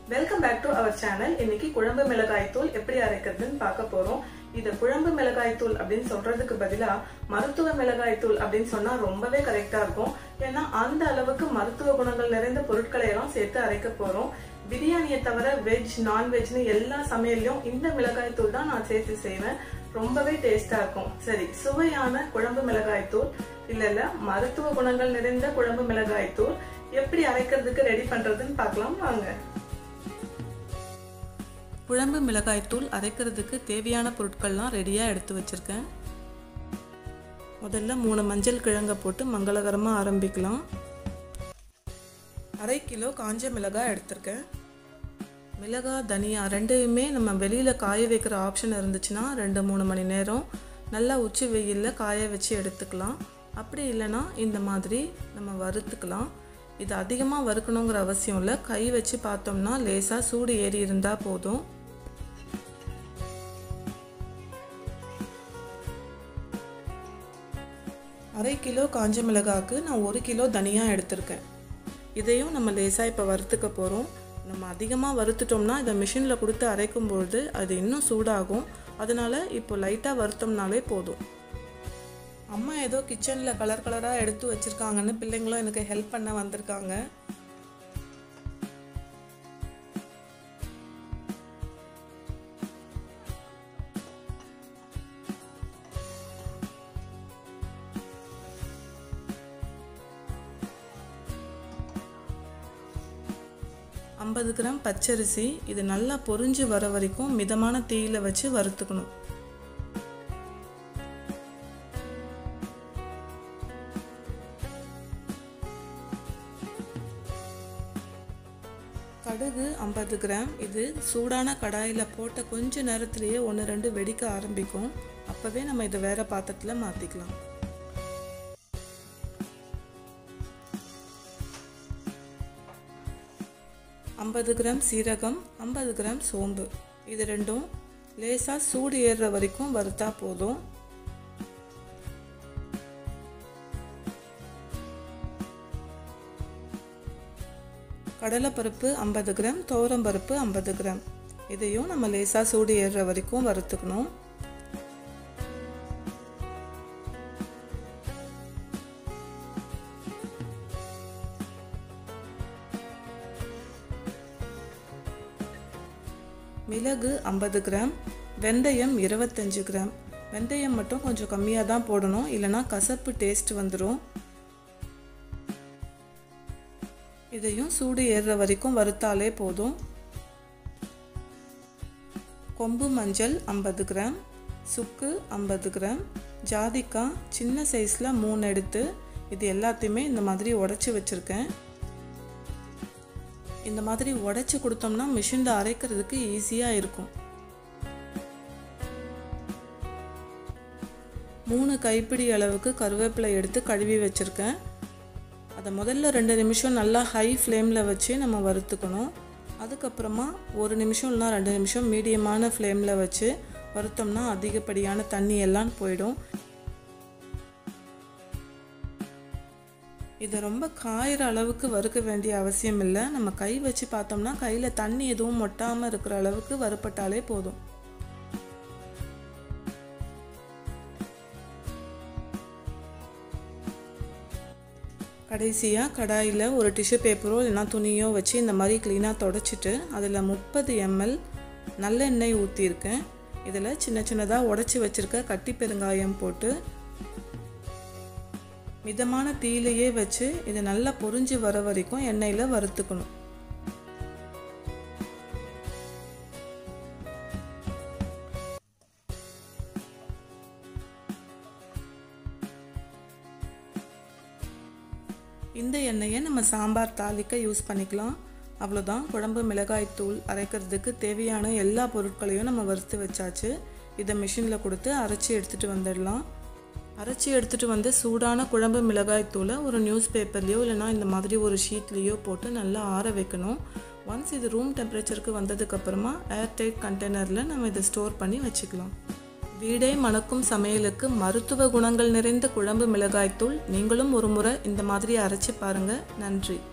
welcome back to our channel இன்னைக்கு குழம்பு மிளகாய் தூள் எப்படி அரைக்கிறதுன்னு பார்க்க போறோம் இது குழம்பு மிளகாய் தூள் அப்படின்னு சொல்றதுக்கு பதிலா மருத்துவ மிளகாய் தூள் அப்படின்னு சொன்னா ரொம்பவே கரெக்டா இருக்கும் ஏன்னா அந்த அளவுக்கு மருத்துவ குணங்கள் நிறைந்த பொருட்களை எல்லாம் சேர்த்து அரைக்க போறோம் பிரியாணியை தவிர வெஜ் நான்வெஜ்னு எல்லா சமையல்லையும் இந்த மிளகாய் தூள் தான் நான் சேர்த்து செய்வேன் ரொம்பவே டேஸ்டா இருக்கும் சரி சுவையான குழம்பு மிளகாய் தூள் இல்ல இல்ல மருத்துவ குணங்கள் நிறைந்த குழம்பு மிளகாய் தூள் எப்படி அரைக்கிறதுக்கு ரெடி பண்றதுன்னு பார்க்கலாம் வாங்க குழம்பு மிளகாய் தூள் அரைக்கிறதுக்கு தேவையான பொருட்கள்லாம் ரெடியாக எடுத்து வச்சுருக்கேன் முதல்ல மூணு மஞ்சள் கிழங்க போட்டு மங்களகரமாக ஆரம்பிக்கலாம் அரை கிலோ காஞ்ச மிளகாய் எடுத்திருக்கேன் மிளகாய் தனியா ரெண்டையுமே நம்ம வெளியில் காய வைக்கிற ஆப்ஷன் இருந்துச்சுன்னா ரெண்டு மூணு மணி நேரம் நல்லா உச்சி வெயிலில் காய வச்சு எடுத்துக்கலாம் அப்படி இல்லைன்னா இந்த மாதிரி நம்ம வறுத்துக்கலாம் இது அதிகமாக வறுக்கணுங்கிற அவசியம் இல்லை கை வச்சு பார்த்தோம்னா லேசாக சூடு ஏறி இருந்தால் போதும் அரை கிலோ காஞ்ச மிளகாக்கு நான் ஒரு கிலோ தனியாக எடுத்திருக்கேன் இதையும் நம்ம லேசாக இப்போ வறுத்துக்க போகிறோம் நம்ம அதிகமாக வறுத்துட்டோம்னா இதை மிஷினில் கொடுத்து அரைக்கும் பொழுது அது இன்னும் சூடாகும் அதனால் இப்போ லைட்டாக வறுத்தோம்னாலே போதும் அம்மா ஏதோ கிச்சனில் கலர் கலராக எடுத்து வச்சுருக்காங்கன்னு பிள்ளைங்களும் எனக்கு ஹெல்ப் பண்ண வந்திருக்காங்க ஐம்பது கிராம் பச்சரிசி இது நல்லா பொரிஞ்சு வர வரைக்கும் மிதமான தீயில வச்சு வறுத்துக்கணும் கடுகு ஐம்பது கிராம் இது சூடான கடாயில் போட்ட கொஞ்ச நேரத்திலேயே ஒன்று ரெண்டு வெடிக்க ஆரம்பிக்கும் அப்போவே நம்ம இதை வேற பாத்திரத்தில் மாற்றிக்கலாம் ஐம்பது கிராம் சீரகம் ஐம்பது கிராம் சோம்பு இது ரெண்டும் லேசாக சூடு ஏறுற வரைக்கும் வறுத்தா போதும் கடலைப்பருப்பு ஐம்பது கிராம் பருப்பு ஐம்பது கிராம் இதையும் நம்ம லேசாக சூடு ஏறுற வரைக்கும் வறுத்துக்கணும் மிளகு ஐம்பது கிராம் வெந்தயம் இருபத்தஞ்சு கிராம் வெந்தயம் மட்டும் கொஞ்சம் கம்மியாக தான் போடணும் இல்லைனா கசப்பு டேஸ்ட் வந்துடும் இதையும் சூடு ஏறுற வரைக்கும் வறுத்தாலே போதும் கொம்பு மஞ்சள் ஐம்பது கிராம் சுக்கு ஐம்பது கிராம் ஜாதிக்காய் சின்ன சைஸில் மூணு எடுத்து இது எல்லாத்தையுமே இந்த மாதிரி உடச்சி வச்சுருக்கேன் இந்த மாதிரி உடச்சி கொடுத்தோம்னா மிஷினில் அரைக்கிறதுக்கு ஈஸியாக இருக்கும் மூணு கைப்பிடி அளவுக்கு கருவேப்பிலை எடுத்து கழுவி வச்சுருக்கேன் அதை முதல்ல ரெண்டு நிமிஷம் நல்லா ஹை ஃப்ளேமில் வச்சு நம்ம வறுத்துக்கணும் அதுக்கப்புறமா ஒரு நிமிஷம் இல்லைனா ரெண்டு நிமிஷம் மீடியமான ஃப்ளேமில் வச்சு வறுத்தோம்னா அதிகப்படியான தண்ணி எல்லாம் போயிடும் இதை ரொம்ப காயிற அளவுக்கு வறுக்க வேண்டிய அவசியம் இல்லை நம்ம கை வச்சு பார்த்தோம்னா கையில் தண்ணி எதுவும் மொட்டாமல் இருக்கிற அளவுக்கு வறுப்பட்டாலே போதும் கடைசியாக கடாயில் ஒரு டிஷ்யூ பேப்பரோ இல்லைனா துணியோ வச்சு இந்த மாதிரி க்ளீனாக தொடச்சிட்டு அதில் முப்பது எம்எல் நல்லெண்ணெய் ஊற்றியிருக்கேன் இதில் சின்ன சின்னதாக உடச்சி வச்சுருக்க கட்டி பெருங்காயம் போட்டு மிதமான தீயிலையே வச்சு இது நல்லா பொரிஞ்சு வர வரைக்கும் எண்ணெயில் வறுத்துக்கணும் இந்த எண்ணெயை நம்ம சாம்பார் தாளிக்க யூஸ் பண்ணிக்கலாம் அவ்வளோதான் குழம்பு மிளகாய் தூள் அரைக்கிறதுக்கு தேவையான எல்லா பொருட்களையும் நம்ம வறுத்து வச்சாச்சு இதை மிஷினில் கொடுத்து அரைச்சி எடுத்துகிட்டு வந்துடலாம் அரைச்சி எடுத்துகிட்டு வந்து சூடான குழம்பு மிளகாய் தூளை ஒரு நியூஸ் பேப்பர்லேயோ இல்லைனா இந்த மாதிரி ஒரு ஷீட்லேயோ போட்டு நல்லா ஆற வைக்கணும் ஒன்ஸ் இது ரூம் டெம்பரேச்சருக்கு வந்ததுக்கப்புறமா ஏர் டைட் கண்டெய்னரில் நம்ம இதை ஸ்டோர் பண்ணி வச்சுக்கலாம் வீடே மணக்கும் சமையலுக்கு மருத்துவ குணங்கள் நிறைந்த குழம்பு மிளகாய் தூள் நீங்களும் ஒரு முறை இந்த மாதிரி அரைச்சி பாருங்கள் நன்றி